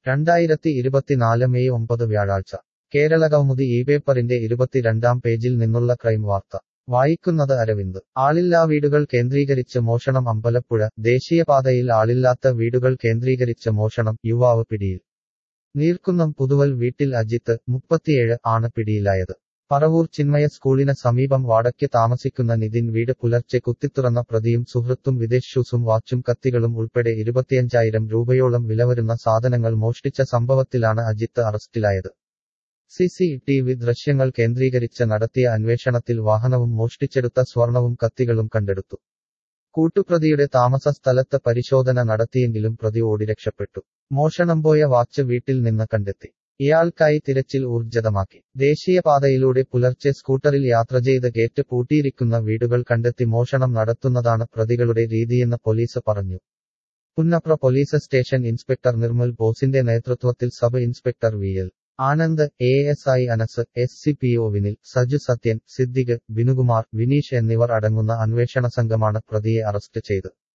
രണ്ടായിരത്തി ഇരുപത്തിനാല് മെയ് ഒമ്പത് വ്യാഴാഴ്ച കേരളകൗമുദി ഈ പേപ്പറിന്റെ ഇരുപത്തിരണ്ടാം പേജിൽ നിന്നുള്ള ക്രൈം വാർത്ത വായിക്കുന്നത് അരവിന്ദ് ആളില്ലാ വീടുകൾ കേന്ദ്രീകരിച്ച് മോഷണം അമ്പലപ്പുഴ ദേശീയപാതയിൽ ആളില്ലാത്ത വീടുകൾ കേന്ദ്രീകരിച്ച് മോഷണം യുവാവ് പിടിയിൽ നീർക്കുന്നം പുതുവൽ വീട്ടിൽ അജിത്ത് മുപ്പത്തിയേഴ് ആണ് പിടിയിലായത് പറവൂർ ചിന്മയ സ്കൂളിന് സമീപം വാടയ്ക്ക് താമസിക്കുന്ന നിതിൻ വീട് പുലർച്ചെ കുത്തിത്തുറന്ന പ്രതിയും സുഹൃത്തും വിദേശ് ഷൂസും വാച്ചും കത്തികളും ഉൾപ്പെടെ ഇരുപത്തിയഞ്ചായിരം രൂപയോളം വിലവരുന്ന സാധനങ്ങൾ മോഷ്ടിച്ച സംഭവത്തിലാണ് അജിത്ത് അറസ്റ്റിലായത് സിസി ടി വി ദൃശ്യങ്ങൾ കേന്ദ്രീകരിച്ച് നടത്തിയ അന്വേഷണത്തിൽ വാഹനവും മോഷ്ടിച്ചെടുത്ത സ്വർണവും കത്തികളും കണ്ടെടുത്തു കൂട്ടുപ്രതിയുടെ താമസ സ്ഥലത്ത് പരിശോധന നടത്തിയെങ്കിലും പ്രതി ഓടി രക്ഷപ്പെട്ടു മോഷണം പോയ വാച്ച് വീട്ടിൽ നിന്ന് കണ്ടെത്തി ഇയാൾക്കായി തിരച്ചിൽ ഊർജിതമാക്കി ദേശീയപാതയിലൂടെ പുലർച്ചെ സ്കൂട്ടറിൽ യാത്ര ചെയ്ത് ഗേറ്റ് പൂട്ടിയിരിക്കുന്ന വീടുകൾ കണ്ടെത്തി മോഷണം നടത്തുന്നതാണ് പ്രതികളുടെ രീതിയെന്ന് പോലീസ് പറഞ്ഞു Punnapra police station inspector Nirmal ബോസിന്റെ നേതൃത്വത്തിൽ sub inspector V L Anand A S I Anas S C P O Vinil Saju Sathyan Siddique Binukumar Vineesh എന്നിവർ അടങ്ങുന്ന അന്വേഷണ സംഘമാണ് പ്രതിയെ അറസ്റ്റ് ചെയ്തത്